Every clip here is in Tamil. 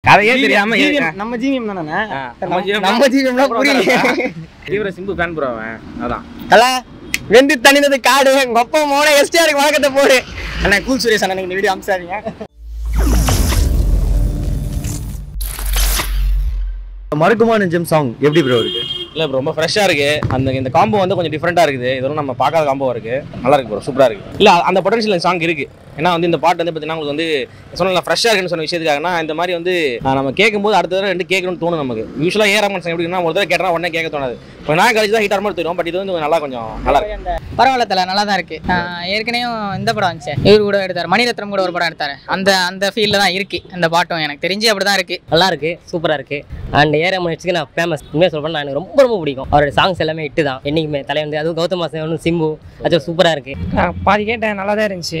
கதையே தெரியாம GVM நம்ம ஜிவிஎம் தானே ஆ, நம்ம GVM நம்ம ஜிவிஎம்லாம் புரியல தீவிர சிம்பு ஃபேன் ப்ரோ அவன் அதான் தல வெந்து தணிந்தது காடு உங்க அப்பா மோன எஸ்டிஆருக்கு வழக்கத்தை போடு அண்ணா கூல் சுரேஷ் அண்ணா நீங்க இந்த வீடியோ அமிச்சாதீங்க மறக்குமா நெஞ்சம் சாங் எப்படி ப்ரோ இருக்கு இல்ல bro, ரொம்ப ஃப்ரெஷ்ஷா இருக்கு அந்த இந்த காம்போ வந்து கொஞ்சம் டிஃப்ரெண்டா இருக்குது இதெல்லாம் நம்ம பார்க்காத காம்போ இருக்கு நல்லா இருக்கு ப்ரோ சூப்பரா இருக்கு இல்ல அந்த பொட்டன்ஷியல் சாங் இருக்கு ஏன்னா வந்து இந்த பாட்டு வந்து பார்த்தீங்கன்னா உங்களுக்கு வந்து சொன்னல ஃப்ரெஷ்ஷாக இருக்குன்னு சொன்ன விஷயத்துக்காகனா இந்த மாதிரி வந்து ஆஹ், நம்ம கேட்கும்போது அடுத்த தடவை ரெண்டு கேட்கணும்னு தோணும் நமக்கு யூஸ்வலாக ஏ ரமன் எப்படின்னா ஒரு தடவை கேட்டா உடனே கேட்க தோணாது இப்போ நான் கழிச்சு தான் ஹீட்டார் மாதிரி தெரியும் பட் இது வந்து கொஞ்சம் நல்லா கொஞ்சம் நல்லா இருக்கு பரவாயில்ல தல நல்லா தான் இருக்கு ஆஹ் ஏற்கனவே இந்த படம் வந்துச்சு இவர் கூட எடுத்தார் மணிரத்னம் கூட ஒரு படம் எடுத்தாரு அந்த அந்த ஃபீல்டில் தான் இருக்கு அந்த பாட்டும் எனக்கு தெரிஞ்சு அப்படி தான் இருக்கு நல்லா இருக்கு சூப்பரா இருக்கு அண்ட் ஏஆர் மணிச்சுக்கு நான் ஃபேமஸ் உண்மையாக சொல்றேன் நான் எனக்கு ரொம்ப ரொம்ப பிடிக்கும் அவரோட சாங்ஸ் எல்லாமே இட்டு தான் என்னைக்குமே தலை வந்து அதுவும் கௌதம் வாசன் சிம்பு அது சூப்பரா இருக்கு பாதி கேட்டேன் நல்லா தான் இருந்துச்சு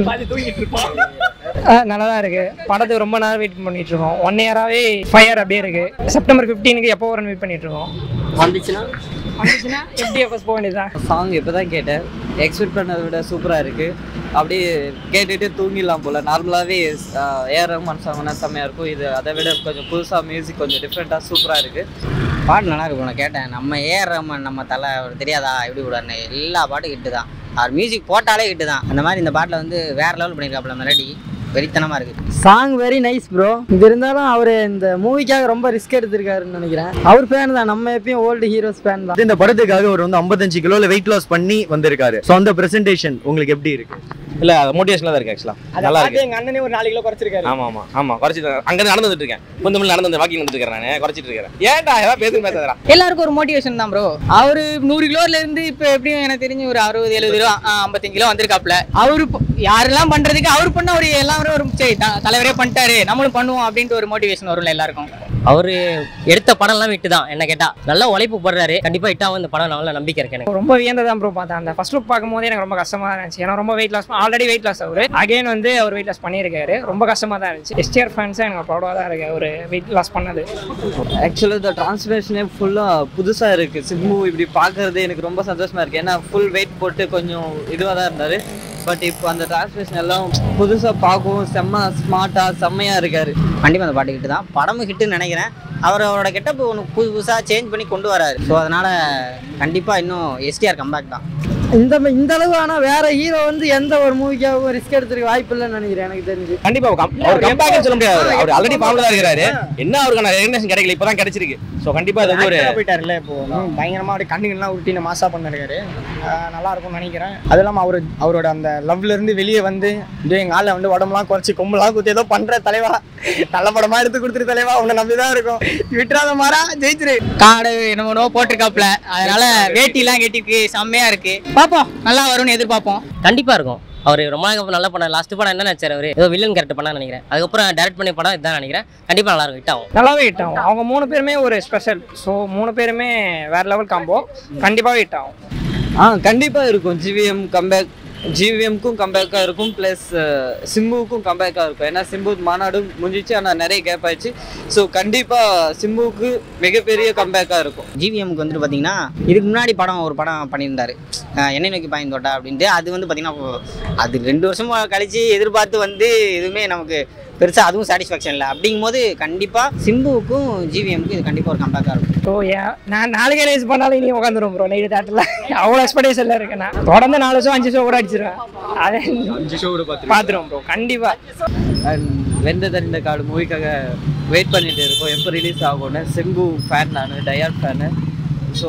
நல்லா தான் இருக்கு படத்துக்கு ரொம்ப நேரம் வெயிட் பண்ணிட்டு இருக்கோம் ஒன் இயராகவே ஃபயர் அப்படியே இருக்கு செப்டம்பர் ஃபிஃப்டீனுக்கு எப்போ வரணும் வெயிட் பண்ணிட்டு இருக்கோம் வந்துச்சுன்னா வந்துச்சுன்னா எப்படி எப்போ போக வேண்டியதுதான் சாங் இப்போ தான் கேட்டேன் எக்ஸ்பெக்ட் பண்ணதை விட சூப்பராக இருக்குது அப்படியே கேட்டுட்டு தூங்கிடலாம் போல் நார்மலாகவே ஏஆர் ரஹ்மான் சாங்னா செம்மையாக இருக்கும் இது அதை விட கொஞ்சம் புதுசாக மியூசிக் கொஞ்சம் டிஃப்ரெண்ட்டாக சூப்பராக இருக்குது பாட்டு நல்லா இருக்கு நான் கேட்டேன் நம்ம ஏஆர் ரஹ்மான் நம்ம தலை அவர் தெரியாதா எப்படி விடுவாருன்னு எல்லா பாட்டும் கிட்டு தான் அவர் மியூசிக் போட்டாலே கிட்டு தான் அந்த மாதிரி இந்த பாட்டில் வந்து வேற லெவல் பண்ணியிருக்காப்புல மெலடி வெறித்தனமாக இருக்கு சாங் வெரி நைஸ் ப்ரோ இது இருந்தாலும் அவர் இந்த மூவிக்காக ரொம்ப ரிஸ்க் எடுத்திருக்காருன்னு நினைக்கிறேன் அவர் ஃபேன் தான் நம்ம எப்பயும் ஓல்டு ஹீரோஸ் ஃபேன் தான் இந்த படத்துக்காக அவர் வந்து 55 கிலோல வெயிட் லாஸ் பண்ணி வந்திருக்காரு ஸோ அந்த பிரசன்டேஷன் உங்களுக்கு எப்படி இருக்கு இல்ல மோட்டிவேஷனாக தான் இருக்கு ஆக்சுவலாக அதை நல்லா இருக்கு பார்த்து எங்க அண்ணனே ஒரு நாலு கிலோ குறைச்சிருக்காரு ஆமா ஆமா ஆமா குறைச்சிட்டு அங்க நடந்து வந்துட்டு இருக்கேன் கொஞ்சம் மணி நடந்து வாக்கிங் வந்துட்டு இருக்கேன் நான் குறைச்சிட்டு இருக்கேன் ஏன்டா ஏதாவது பேசுங்க பேசுறா எல்லாருக்கும் ஒரு மோட்டிவேஷன் தான் ப்ரோ அவரு நூறு கிலோல இருந்து இப்போ எப்படியும் எனக்கு தெரிஞ்சு ஒரு அறுபது எழுபது கிலோ ஐம்பத்தஞ்சு கிலோ வந்திருக்காப்ல அவரு ப- யாரெல்லாம் பண்றதுக்கு அவர் பண்ண ஒரு எல்லாரும் ஒரு சரி த- தலைவரே பண்ணிட்டாரு நம்மளும் பண்ணுவோம் அப்படின்ட்டு ஒரு மோட்டிவேஷன் வரும்ல எல்லாருக்கும் அவரு எடுத்த படம்லாம் விட்டு தான் என்ன கேட்டா நல்லா உழைப்பு போடுறாரு கண்டிப்பா இட்டாவும் இந்த படம் நல்ல நம்பிக்கை இருக்கு எனக்கு ரொம்ப வியந்ததான் ப்ரோ பார்த்தேன் அந்த ஃபர்ஸ்ட் லுக் பார்க்கும்போதே எனக்கு ரொம்ப கஷ்டமா தான் இருந்துச்சு ஏன்னா ரொம்ப weight loss already weight loss அவர் அகைன் வந்து அவர் வெயிட் லாஸ் பண்ணியிருக்காரு ரொம்ப கஷ்டமா தான் இருந்துச்சு எஸ்டிஆர் ஃபேன்ஸாக எனக்கு ப்ரௌடாக தான் இருக்கு அவர் வெயிட் லாஸ் பண்ணது ஆக்சுவலாக இந்த டிரான்ஸ்லேஷனே ஃபுல்லாக புதுசாக இருக்குது சிம்பு இப்படி பார்க்குறதே எனக்கு ரொம்ப சந்தோஷமாக இருக்குது ஏன்னா ஃபுல் வெயிட் போட்டு கொஞ்சம் இதுவாக தான் இருந்தார் பட் இப்போ அந்த டிரான்ஸ்லேஷன் எல்லாம் புதுசாக பார்க்கவும் செம்ம ஸ்மார்ட்டாக செம்மையாக இருக்கார் கண்டிப்பாக அந்த பாட்டு ஹிட்டு தான் படமும் ஹிட்டுன்னு நினைக்கிறேன் அவர் அவரோட கெட்டப் ஒன்று புது புதுசாக சேஞ்ச் பண்ணி கொண்டு வராரு ஸோ அதனால கண்டிப்பாக இன்னும் எஸ்டிஆர் கம்பேக் தான் இந்த இந்த அளவு ஆனா வேற ஹீரோ வந்து எந்த ஒரு மூவிக்காகவும் ரிஸ்க் எடுத்துருக்க வாய்ப்பு இல்லைன்னு நினைக்கிறேன் எனக்கு தெரிஞ்சு கண்டிப்பா அவர் கம்- அவர் கம்பேக் சொல்ல முடியாது அவர் ஆல்ரெடி பாப்புலரா இருக்கிறாரு என்ன அவருக்கான ரெகக்னேஷன் கிடைக்கல இப்பதான் கிடைச்சிருக்கு சோ கண்டிப்பா இது வந்து ஒரு Actor ஆ போயிட்டாருல்ல இப்போ பயங்கரமா அப்படியே கண்ணுங்கள்லாம் உருட்டி மாசா பண்ணிருக்காரு நல்லா இருக்கும்னு நினைக்கிறேன் அது இல்லாம அவரு அவரோட அந்த லவ்ல இருந்து வெளியே வந்து இதோ எங்க ஆளை வந்து உடம்புலாம் குறைச்சி கொம்புலாம் குத்தி ஏதோ பண்ற தலைவா நல்ல படமா எடுத்து கொடுத்துரு தலைவா உன்னை நம்பிதான் இருக்கும் விட்டுறாத மாறா ஜெயிச்சிரு காடு என்னமோ போட்டிருக்காப்ல அதனால வேட்டிலாம் கட்டிருக்கு செம்மையா இருக்கு பார்ப்போம் நல்லா வரும்னு எதிர்பார்ப்போம் கண்டிப்பா இருக்கும் அவர் ரொம்ப நாளைக்கு அப்புறம் நல்லா பண்ண லாஸ்ட் படம் என்ன நினைச்சாரு அவரு ஏதோ வில்லன் கேரக்டர் பண்ணா நினைக்கிறேன் அதுக்கப்புறம் டேரக்ட் பண்ணி படம் இதான் நினைக்கிறேன் கண்டிப்பா நல்லா இருக்கும் ஹிட் ஆகும் நல்லாவே ஹிட் ஆகும் அவங்க மூணு பேருமே ஒரு ஸ்பெஷல் ஸோ மூணு பேருமே வேற லெவல் காம்போ கண்டிப்பாகவே ஹிட் ஆகும் ஆ கண்டிப்பாக இருக்கும் ஜிவிஎம் கம்பேக் ஜிவிஎம்க்கும் கம்பேக்காக இருக்கும் ப்ளஸ் சிம்புவுக்கும் கம்பேக்காக இருக்கும் ஏன்னா சிம்பு மாநாடு முடிஞ்சிச்சு ஆனால் நிறைய கேப் ஆயிடுச்சு ஸோ கண்டிப்பாக சிம்புவுக்கு மிகப்பெரிய கம்பேக்காக இருக்கும் ஜிவிஎம்க்கு வந்துட்டு பார்த்தீங்கன்னா இதுக்கு முன்னாடி படம் ஒரு படம் பண்ணியிருந்தாரு அஹ் என்னை நோக்கி பாய்ந்து தோட்டா அப்படின்ட்டு அது வந்து பார்த்தீங்கன்னா இப்போ அது ரெண்டு வருஷமா கழிச்சு எதிர்பார்த்து வந்து எதுவுமே நமக்கு பெருசாக அதுவும் சாட்டிஸ்ஃபேக்ஷன் இல்லை அப்படிங்கும்போது கண்டிப்பாக சிம்புவுக்கும் ஜிவிஎம்க்கும் இது கண்டிப்பாக ஒரு கம்பேக்காக இருக்கும் ஸோ நான் நாளைக்கே ரேஸ் பண்ணாலும் இனி உட்காந்துரும் ப்ரோ நைட்டு தேட்டரில் அவ்வளோ எக்ஸ்பெக்டேஷனில் இருக்கேன் நான் தொடர்ந்து நாலு ஷோ அஞ்சு ஷோ கூட அடிச்சிருவேன் அதே அஞ்சு ஷோ கூட பார்த்துருவோம் ப்ரோ கண்டிப்பாக அண்ட் வெந்த தரிந்த காடு மூவிக்காக வெயிட் பண்ணிட்டு இருக்கோம் எப்போ ரிலீஸ் ஆகும்னு சிம்பு ஃபேன் நான் டயாட் ஃபேனு ஸோ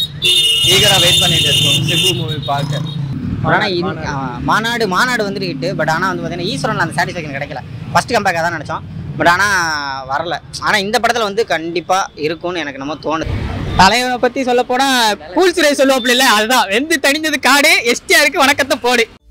ஈகராக வெயிட் பண்ணிட்டு இருக்கோம் சிம்பு மூவி பார்க்க ஆனால் மாநாடு மாநாடு வந்துட்டு ஹிட்டு பட் ஆனால் வந்து பார்த்தீங்கன்னா ஈஸ்வரன் அந்த சாட்டிஸ்ஃபேக்ஷன் கிடைக்கல ஃபர்ஸ்ட் கம்பேக்காக தான் நினச்சோம் பட் ஆனால் வரல ஆனால் இந்த படத்தில் வந்து கண்டிப்பாக இருக்கும்னு எனக்கு நம்ம தோணுது தலைவனை பற்றி சொல்ல போனால் பூல் சுரேஷ் சொல்லுவாப்புல இல்லை அதுதான் வெந்து தணிஞ்சது காடு எஸ்டிஆருக்கு வணக்கத்தை போடு